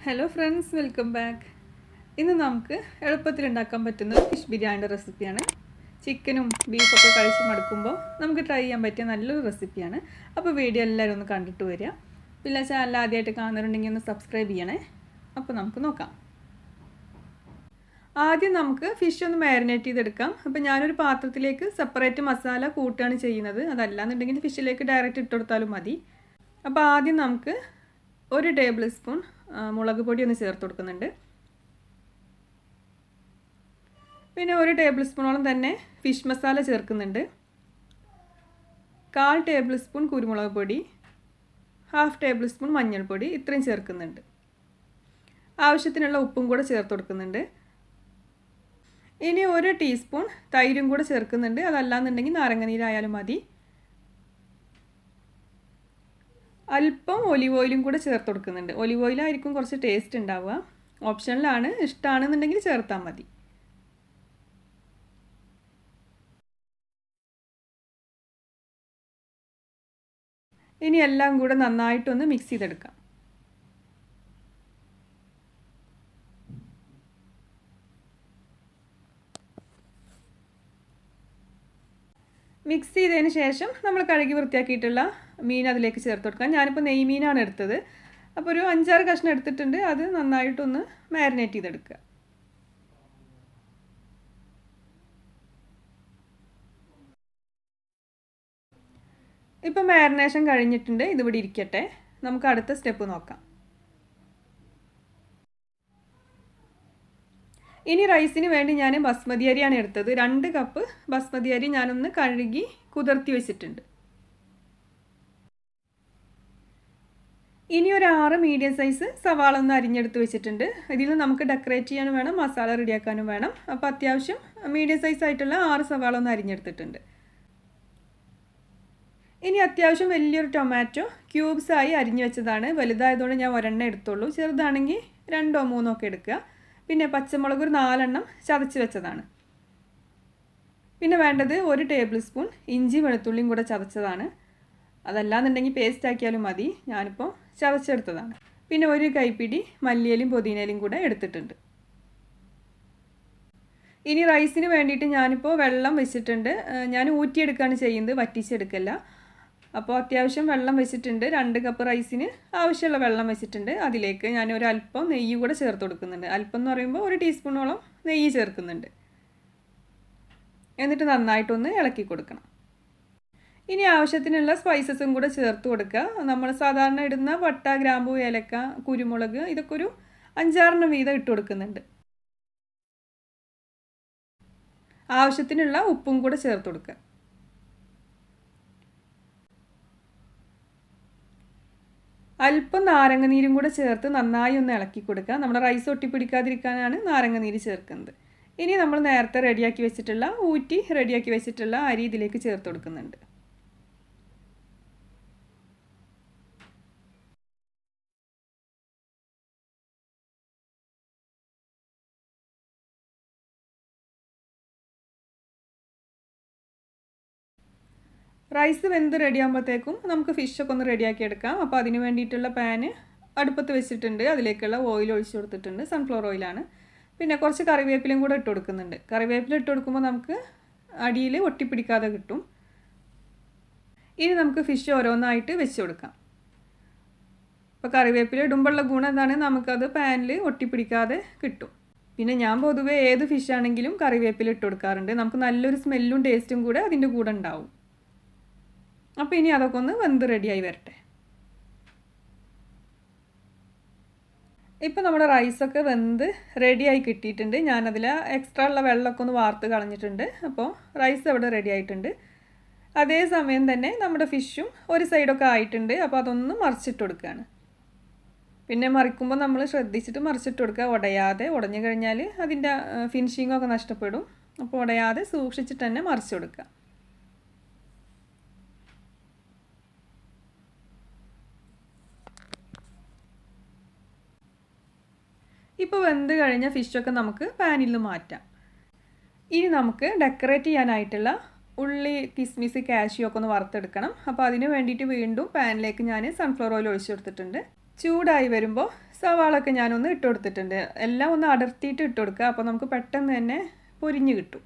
hello friends welcome back ഇന്ന് നമുക്ക് എളുപ്പത്തിൽ ഉണ്ടാക്കാൻ പറ്റുന്ന ഒരു ഫിഷ് ബിരിയാണിയുടെ റെസിപ്പിയാണ് ചിക്കനും ബീഫൊക്കെ കഴിച്ച് മടുക്കുമ്പോൾ നമുക്ക് ട്രൈ ചെയ്യാൻ പറ്റിയ നല്ലൊരു റെസിപ്പിയാണ് അപ്പോൾ വീഡിയോ എല്ലാവരും ഒന്ന് കണ്ടിട്ട് വരിക പിന്നെ ചാനൽ ആദ്യമായിട്ട് കാണുന്നുണ്ടെങ്കിൽ ഒന്ന് സബ്സ്ക്രൈബ് ചെയ്യണേ അപ്പോൾ നമുക്ക് നോക്കാം ആദ്യം നമുക്ക് ഫിഷ് ഒന്ന് മാരിനേറ്റ് ചെയ്തെടുക്കാം അപ്പോൾ ഞാനൊരു പാത്രത്തിലേക്ക് സെപ്പറേറ്റ് മസാല കൂട്ടുകയാണ് ചെയ്യുന്നത് അതല്ലാന്നുണ്ടെങ്കിൽ ഫിഷിലേക്ക് ഡയറക്റ്റ് ഇട്ട് കൊടുത്താലും മതി അപ്പോൾ ആദ്യം നമുക്ക് ഒരു ടേബിൾ സ്പൂൺ മുളക് പൊടി ഒന്ന് ചേർത്ത് കൊടുക്കുന്നുണ്ട് പിന്നെ ഒരു ടേബിൾ സ്പൂണോളം തന്നെ ഫിഷ് മസാല ചേർക്കുന്നുണ്ട് കാൽ ടേബിൾ സ്പൂൺ കുരുമുളക് പൊടി ഹാഫ് ടേബിൾ സ്പൂൺ മഞ്ഞൾപ്പൊടി ഇത്രയും ചേർക്കുന്നുണ്ട് ആവശ്യത്തിനുള്ള ഉപ്പും കൂടെ ചേർത്ത് കൊടുക്കുന്നുണ്ട് ഇനി ഒരു ടീസ്പൂൺ തൈരും കൂടെ ചേർക്കുന്നുണ്ട് അതല്ലാന്നുണ്ടെങ്കിൽ നാരങ്ങനീരായാലും മതി അല്പം ഒലിവ് ഓയിലും കൂടെ ചേർത്ത് കൊടുക്കുന്നുണ്ട് ഒലിവ് ഓയിലായിരിക്കും കുറച്ച് ടേസ്റ്റ് ഉണ്ടാവുക ഓപ്ഷനിലാണ് ഇഷ്ടമാണെന്നുണ്ടെങ്കിൽ ചേർത്താൽ മതി ഇനി എല്ലാം കൂടെ നന്നായിട്ടൊന്ന് മിക്സ് ചെയ്തെടുക്കാം മിക്സ് ചെയ്തതിന് ശേഷം നമ്മൾ കഴുകി വൃത്തിയാക്കിയിട്ടുള്ള മീൻ അതിലേക്ക് ചേർത്ത് കൊടുക്കാം ഞാനിപ്പോൾ നെയ് മീനാണ് എടുത്തത് അപ്പോൾ ഒരു അഞ്ചാറ് കഷ്ണം എടുത്തിട്ടുണ്ട് അത് നന്നായിട്ടൊന്ന് മാരിനേറ്റ് ചെയ്തെടുക്കുക ഇപ്പം മാരിനേഷൻ കഴിഞ്ഞിട്ടുണ്ട് ഇതിവിടെ ഇരിക്കട്ടെ നമുക്ക് അടുത്ത സ്റ്റെപ്പ് നോക്കാം ഇനി റൈസിന് വേണ്ടി ഞാൻ ബസ്മതി അരിയാണ് എടുത്തത് രണ്ട് കപ്പ് ബസ്മതി അരി ഞാനൊന്ന് കഴുകി കുതിർത്തി വെച്ചിട്ടുണ്ട് ഇനി ഒരു ആറ് മീഡിയം സൈസ് സവാള ഒന്ന് അരിഞ്ഞെടുത്ത് വെച്ചിട്ടുണ്ട് ഇതിൽ നമുക്ക് ഡെക്കറേറ്റ് ചെയ്യാനും വേണം മസാല റെഡിയാക്കാനും വേണം അപ്പോൾ അത്യാവശ്യം മീഡിയം സൈസ് ആയിട്ടുള്ള ആറ് സവാള ഒന്ന് അരിഞ്ഞെടുത്തിട്ടുണ്ട് ഇനി അത്യാവശ്യം വലിയൊരു ടൊമാറ്റോ ക്യൂബ്സ് ആയി അരിഞ്ഞു വെച്ചതാണ് വലുതായതുകൊണ്ട് ഞാൻ ഒരെണ്ണം എടുത്തുള്ളൂ ചെറുതാണെങ്കിൽ രണ്ടോ മൂന്നോ ഒക്കെ എടുക്കുക പിന്നെ പച്ചമുളക് ഒരു നാലെണ്ണം ചതച്ച് വെച്ചതാണ് പിന്നെ വേണ്ടത് ഒരു ടേബിൾ സ്പൂൺ ഇഞ്ചി വെളുത്തുള്ളിയും കൂടെ ചതച്ചതാണ് അതല്ലാന്നുണ്ടെങ്കിൽ പേസ്റ്റ് ആക്കിയാലും മതി ഞാനിപ്പോൾ ചതച്ചെടുത്തതാണ് പിന്നെ ഒരു കൈപ്പിടി മല്ലിയിലും പുതിനയിലും കൂടെ എടുത്തിട്ടുണ്ട് ഇനി റൈസിന് വേണ്ടിയിട്ട് ഞാനിപ്പോൾ വെള്ളം വെച്ചിട്ടുണ്ട് ഞാൻ ഊറ്റിയെടുക്കുകയാണ് ചെയ്യുന്നത് വറ്റിച്ചെടുക്കല്ല അപ്പോൾ അത്യാവശ്യം വെള്ളം വെച്ചിട്ടുണ്ട് രണ്ട് കപ്പ് റൈസിന് ആവശ്യമുള്ള വെള്ളം വെച്ചിട്ടുണ്ട് അതിലേക്ക് ഞാൻ ഒരു അല്പം നെയ്യ് കൂടെ ചേർത്ത് കൊടുക്കുന്നുണ്ട് അല്പം എന്ന് പറയുമ്പോൾ ഒരു ടീസ്പൂണോളം നെയ്യ് ചേർക്കുന്നുണ്ട് എന്നിട്ട് നന്നായിട്ടൊന്ന് ഇളക്കി കൊടുക്കണം ഇനി ആവശ്യത്തിനുള്ള സ്പൈസസും കൂടെ ചേർത്ത് കൊടുക്കുക നമ്മൾ സാധാരണ ഇടുന്ന വട്ട ഗ്രാമ്പു ഏലക്ക കുരുമുളക് ഇതൊക്കെ ഒരു അഞ്ചാറെണ്ണം വീതം ഇട്ട് കൊടുക്കുന്നുണ്ട് ആവശ്യത്തിനുള്ള ഉപ്പും കൂടെ ചേർത്ത് കൊടുക്കുക അല്പം നാരങ്ങനീരും കൂടെ ചേർത്ത് നന്നായി ഒന്ന് ഇളക്കി കൊടുക്കുക നമ്മുടെ റൈസ് ഒട്ടിപ്പിടിക്കാതിരിക്കാനാണ് നാരങ്ങനീര് ചേർക്കുന്നത് ഇനി നമ്മൾ നേരത്തെ റെഡിയാക്കി വെച്ചിട്ടുള്ള ഊറ്റി റെഡിയാക്കി വെച്ചിട്ടുള്ള അരി ഇതിലേക്ക് ചേർത്ത് കൊടുക്കുന്നുണ്ട് റൈസ് വെന്ത് റെഡിയാകുമ്പോഴത്തേക്കും നമുക്ക് ഫിഷൊക്കെ ഒന്ന് റെഡിയാക്കി എടുക്കാം അപ്പോൾ അതിന് വേണ്ടിയിട്ടുള്ള പാന് അടുപ്പത്ത് വെച്ചിട്ടുണ്ട് അതിലേക്കുള്ള ഓയിൽ ഒഴിച്ചു കൊടുത്തിട്ടുണ്ട് സൺഫ്ലവർ ഓയിലാണ് പിന്നെ കുറച്ച് കറിവേപ്പിലയും കൂടെ ഇട്ട് കൊടുക്കുന്നുണ്ട് കറിവേപ്പില ഇട്ട് കൊടുക്കുമ്പോൾ നമുക്ക് അടിയിൽ ഒട്ടിപ്പിടിക്കാതെ കിട്ടും ഇനി നമുക്ക് ഫിഷ് ഓരോന്നായിട്ട് വെച്ച് കൊടുക്കാം അപ്പോൾ കറിവേപ്പില ഇടുമ്പോഴുള്ള ഗുണം എന്താണ് നമുക്കത് പാനിൽ ഒട്ടിപ്പിടിക്കാതെ കിട്ടും പിന്നെ ഞാൻ പൊതുവേ ഏത് ഫിഷ് ആണെങ്കിലും കറിവേപ്പില ഇട്ട് കൊടുക്കാറുണ്ട് നമുക്ക് നല്ലൊരു സ്മെല്ലും ടേസ്റ്റും കൂടെ അതിൻ്റെ കൂടെ ഉണ്ടാവും അപ്പോൾ ഇനി അതൊക്കെ ഒന്ന് വെന്ത് റെഡിയായി വരട്ടെ ഇപ്പോൾ നമ്മുടെ റൈസൊക്കെ വെന്ത് റെഡിയായി കിട്ടിയിട്ടുണ്ട് ഞാനതിൽ എക്സ്ട്രാ ഉള്ള വെള്ളമൊക്കെ ഒന്ന് വാർത്ത് കളഞ്ഞിട്ടുണ്ട് അപ്പോൾ റൈസ് അവിടെ റെഡി ആയിട്ടുണ്ട് അതേ സമയം തന്നെ നമ്മുടെ ഫിഷും ഒരു സൈഡൊക്കെ ആയിട്ടുണ്ട് അപ്പോൾ അതൊന്ന് മറിച്ചിട്ട് കൊടുക്കുകയാണ് പിന്നെ മറിക്കുമ്പോൾ നമ്മൾ ശ്രദ്ധിച്ചിട്ട് മറിച്ചിട്ട് കൊടുക്കുക ഉടയാതെ ഉടഞ്ഞു കഴിഞ്ഞാൽ അതിൻ്റെ ഫിനിഷിങ്ങൊക്കെ നഷ്ടപ്പെടും അപ്പോൾ ഉടയാതെ സൂക്ഷിച്ചിട്ട് തന്നെ മറിച്ച് കൊടുക്കുക ഇപ്പോൾ വെന്ത് കഴിഞ്ഞ ഫിഷൊക്കെ നമുക്ക് പാനിൽ നിന്ന് മാറ്റാം ഇനി നമുക്ക് ഡെക്കറേറ്റ് ചെയ്യാനായിട്ടുള്ള ഉള്ളി കിസ്മിസ് കാഷ്യൂ ഒക്കെ ഒന്ന് വറുത്തെടുക്കണം അപ്പോൾ അതിന് വേണ്ടിയിട്ട് വീണ്ടും പാനിലേക്ക് ഞാൻ സൺഫ്ലവർ ഓയിൽ ഒഴിച്ചു കൊടുത്തിട്ടുണ്ട് ചൂടായി വരുമ്പോൾ സവാളൊക്കെ ഞാനൊന്ന് ഇട്ട് കൊടുത്തിട്ടുണ്ട് എല്ലാം ഒന്ന് അടർത്തിയിട്ട് ഇട്ട് കൊടുക്കുക അപ്പോൾ നമുക്ക് പെട്ടെന്ന് തന്നെ പൊരിഞ്ഞ് കിട്ടും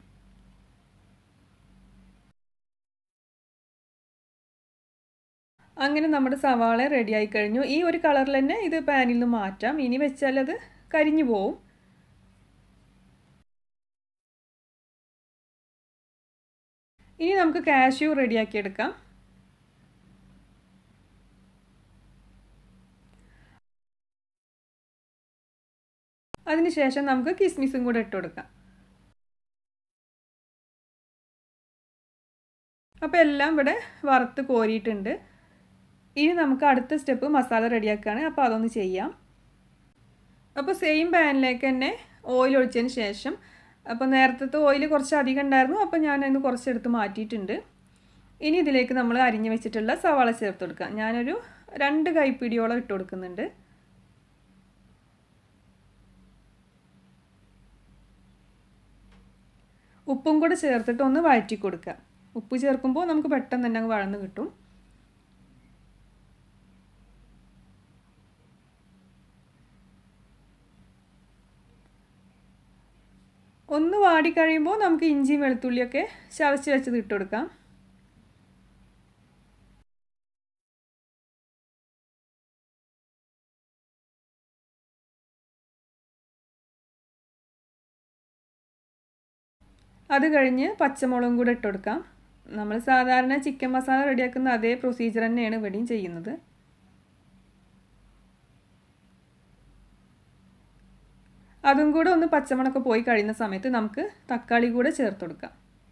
അങ്ങനെ നമ്മുടെ സവാള റെഡിയായി കഴിഞ്ഞു ഈ ഒരു കളറിൽ തന്നെ ഇത് പാനിൽ നിന്ന് മാറ്റാം ഇനി വെച്ചാൽ അത് കരിഞ്ഞു പോവും ഇനി നമുക്ക് കാഷ്യൂ റെഡിയാക്കി എടുക്കാം അതിനുശേഷം നമുക്ക് കിസ്മിസും കൂടെ ഇട്ട് കൊടുക്കാം അപ്പോൾ എല്ലാം ഇവിടെ വറുത്ത് കോരിയിട്ടുണ്ട് ഇനി നമുക്ക് അടുത്ത സ്റ്റെപ്പ് മസാല റെഡിയാക്കുകയാണ് അപ്പോൾ അതൊന്ന് ചെയ്യാം അപ്പോൾ സെയിം പാനിലേക്ക് തന്നെ ഓയിൽ ഒഴിച്ചതിന് ശേഷം അപ്പോൾ നേരത്തെ ഓയിൽ കുറച്ച് അധികം ഉണ്ടായിരുന്നു അപ്പോൾ ഞാൻ അതിന് കുറച്ചെടുത്ത് മാറ്റിയിട്ടുണ്ട് ഇനി ഇതിലേക്ക് നമ്മൾ അരിഞ്ഞു വെച്ചിട്ടുള്ള സവാള ചേർത്ത് കൊടുക്കുക ഞാനൊരു രണ്ട് കൈപ്പിടിയോളം ഇട്ട് കൊടുക്കുന്നുണ്ട് ഉപ്പും കൂടെ ചേർത്തിട്ട് ഒന്ന് വഴറ്റി കൊടുക്കുക ഉപ്പ് ചേർക്കുമ്പോൾ നമുക്ക് പെട്ടെന്ന് തന്നെ അങ്ങ് വഴന്ന് കിട്ടും ഒന്ന് വാടി കഴിയുമ്പോൾ നമുക്ക് ഇഞ്ചിയും വെളുത്തുള്ളിയൊക്കെ ചതച്ച് വെച്ചത് ഇട്ട് കൊടുക്കാം അത് കഴിഞ്ഞ് പച്ചമുളകും കൂടെ ഇട്ട് കൊടുക്കാം നമ്മൾ സാധാരണ ചിക്കൻ മസാല റെഡിയാക്കുന്ന അതേ പ്രൊസീജിയർ തന്നെയാണ് ഇവിടെയും ചെയ്യുന്നത് അതും കൂടെ ഒന്ന് പച്ചമണൊക്കെ പോയി കഴിയുന്ന സമയത്ത് നമുക്ക് തക്കാളി കൂടെ ചേർത്ത് കൊടുക്കാം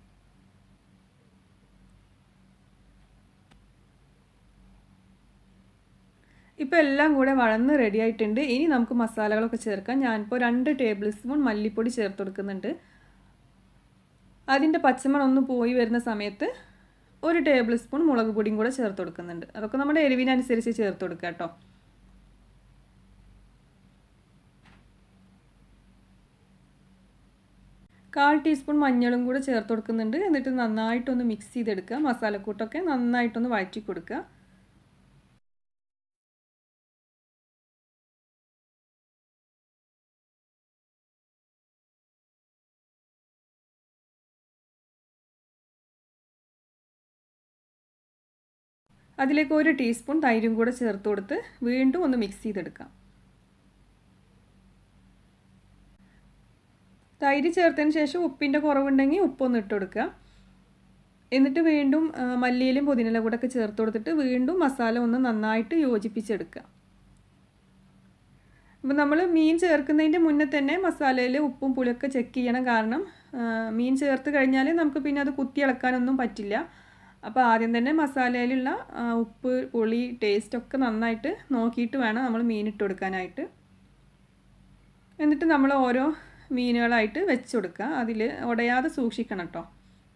ഇപ്പോൾ എല്ലാം കൂടെ വഴന്ന് റെഡി ആയിട്ടുണ്ട് ഇനി നമുക്ക് മസാലകളൊക്കെ ചേർക്കാം ഞാനിപ്പോൾ രണ്ട് ടേബിൾ സ്പൂൺ മല്ലിപ്പൊടി ചേർത്ത് കൊടുക്കുന്നുണ്ട് അതിൻ്റെ പച്ചമണം ഒന്ന് പോയി വരുന്ന സമയത്ത് ഒരു ടേബിൾ സ്പൂൺ മുളക് പൊടിയും കൂടെ ചേർത്ത് കൊടുക്കുന്നുണ്ട് അതൊക്കെ നമ്മുടെ എരിവിനനുസരിച്ച് ചേർത്ത് കൊടുക്കുക കേട്ടോ കാൽ ടീസ്പൂൺ മഞ്ഞളും കൂടെ ചേർത്ത് കൊടുക്കുന്നുണ്ട് എന്നിട്ട് നന്നായിട്ടൊന്ന് മിക്സ് ചെയ്തെടുക്കുക മസാലക്കൂട്ടൊക്കെ നന്നായിട്ടൊന്ന് വഴറ്റി കൊടുക്കുക അതിലേക്ക് ഒരു ടീസ്പൂൺ തൈരും കൂടെ ചേർത്ത് കൊടുത്ത് വീണ്ടും ഒന്ന് മിക്സ് ചെയ്തെടുക്കാം തൈര് ചേർത്തതിന് ശേഷം ഉപ്പിൻ്റെ കുറവുണ്ടെങ്കിൽ ഉപ്പൊന്ന് ഇട്ട് കൊടുക്കുക എന്നിട്ട് വീണ്ടും മല്ലിയിലും പുതിനയിലും കൂടെ ഒക്കെ ചേർത്ത് കൊടുത്തിട്ട് വീണ്ടും മസാല ഒന്ന് നന്നായിട്ട് യോജിപ്പിച്ചെടുക്കുക അപ്പം നമ്മൾ മീൻ ചേർക്കുന്നതിൻ്റെ മുന്നേ തന്നെ മസാലയിൽ ഉപ്പും പുളിയൊക്കെ ചെക്ക് ചെയ്യണം കാരണം മീൻ ചേർത്ത് കഴിഞ്ഞാൽ നമുക്ക് പിന്നെ അത് കുത്തി ഇളക്കാനൊന്നും പറ്റില്ല അപ്പോൾ ആദ്യം തന്നെ മസാലയിലുള്ള ഉപ്പ് പുളി ടേസ്റ്റ് ഒക്കെ നന്നായിട്ട് നോക്കിയിട്ട് വേണം നമ്മൾ മീൻ ഇട്ട് കൊടുക്കാനായിട്ട് എന്നിട്ട് നമ്മൾ ഓരോ മീനുകളായിട്ട് വെച്ച് കൊടുക്കുക അതിൽ ഉടയാതെ സൂക്ഷിക്കണം കേട്ടോ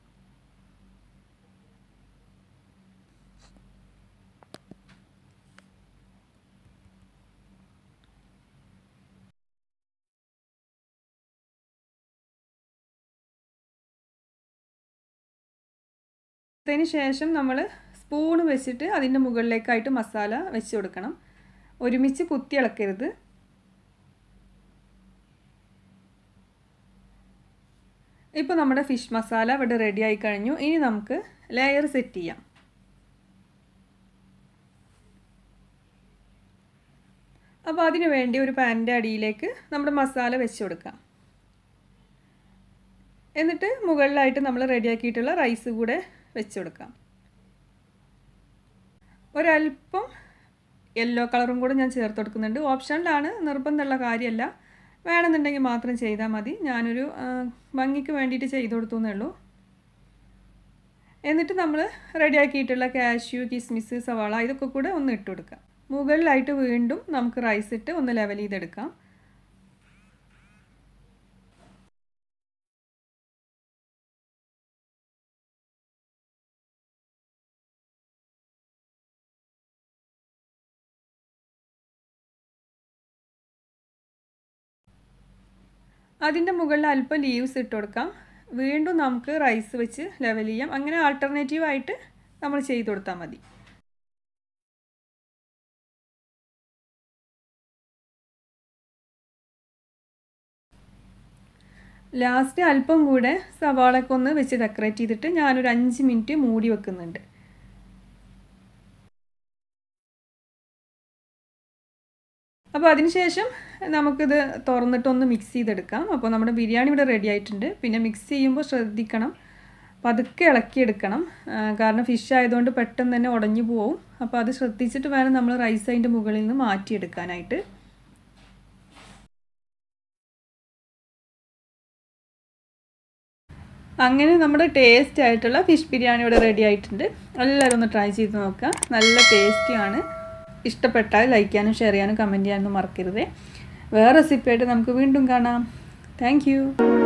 അതിന് ശേഷം നമ്മൾ സ്പൂൺ വെച്ചിട്ട് അതിൻ്റെ മുകളിലേക്കായിട്ട് മസാല വെച്ച് കൊടുക്കണം ഒരുമിച്ച് കുത്തി ഇളക്കരുത് ഇപ്പോൾ നമ്മുടെ ഫിഷ് മസാല ഇവിടെ റെഡി ആയി കഴിഞ്ഞു ഇനി നമുക്ക് ലെയർ സെറ്റ് ചെയ്യാം അപ്പോൾ അതിന് വേണ്ടി ഒരു പാനിൻ്റെ അടിയിലേക്ക് നമ്മുടെ മസാല വെച്ച് കൊടുക്കാം എന്നിട്ട് മുകളിലായിട്ട് നമ്മൾ റെഡിയാക്കിയിട്ടുള്ള റൈസ് കൂടെ വെച്ച് കൊടുക്കാം ഒരല്പം യെല്ലോ കളറും കൂടെ ഞാൻ ചേർത്ത് കൊടുക്കുന്നുണ്ട് ഓപ്ഷനിലാണ് നിർബന്ധമുള്ള കാര്യമല്ല വേണമെന്നുണ്ടെങ്കിൽ മാത്രം ചെയ്താൽ മതി ഞാനൊരു ഭംഗിക്ക് വേണ്ടിയിട്ട് ചെയ്ത് കൊടുത്തു എന്നേ ഉള്ളൂ എന്നിട്ട് നമ്മൾ റെഡിയാക്കിയിട്ടുള്ള കാഷ്യൂ കിസ്മിസ് സവാള ഇതൊക്കെ കൂടെ ഒന്ന് ഇട്ട് കൊടുക്കാം മുകളിലായിട്ട് വീണ്ടും നമുക്ക് റൈസ് ഇട്ട് ഒന്ന് ലെവൽ ചെയ്തെടുക്കാം അതിൻ്റെ മുകളിൽ അല്പം ലീവ്സ് ഇട്ട് കൊടുക്കാം വീണ്ടും നമുക്ക് റൈസ് വെച്ച് ലെവൽ ചെയ്യാം അങ്ങനെ ആൾട്ടർനേറ്റീവായിട്ട് നമ്മൾ ചെയ്ത് കൊടുത്താൽ മതി ലാസ്റ്റ് അല്പം കൂടെ സവാളൊക്കെ ഒന്ന് വെച്ച് ഡെക്കറേറ്റ് ചെയ്തിട്ട് ഞാനൊരു അഞ്ച് മിനിറ്റ് മൂടി വെക്കുന്നുണ്ട് അപ്പോൾ അതിനുശേഷം നമുക്കിത് തുറന്നിട്ടൊന്ന് മിക്സ് ചെയ്തെടുക്കാം അപ്പോൾ നമ്മുടെ ബിരിയാണി ഇവിടെ റെഡി ആയിട്ടുണ്ട് പിന്നെ മിക്സ് ചെയ്യുമ്പോൾ ശ്രദ്ധിക്കണം പതുക്കെ ഇളക്കിയെടുക്കണം കാരണം ഫിഷ് ആയതുകൊണ്ട് പെട്ടെന്ന് തന്നെ ഉടഞ്ഞു പോവും അപ്പോൾ അത് ശ്രദ്ധിച്ചിട്ട് വേണം നമ്മൾ റൈസ് അതിൻ്റെ മുകളിൽ നിന്ന് മാറ്റിയെടുക്കാനായിട്ട് അങ്ങനെ നമ്മുടെ ടേസ്റ്റ് ആയിട്ടുള്ള ഫിഷ് ബിരിയാണി ഇവിടെ റെഡി ആയിട്ടുണ്ട് എല്ലാവരും ഒന്ന് ട്രൈ ചെയ്ത് നോക്കുക നല്ല ടേസ്റ്റിയാണ് ഇഷ്ടപ്പെട്ടാൽ ലൈക്ക് ചെയ്യാനും ഷെയർ ചെയ്യാനും കമൻറ്റ് ചെയ്യാനും മറക്കരുത് വേറെ റെസിപ്പി ആയിട്ട് നമുക്ക് വീണ്ടും കാണാം താങ്ക്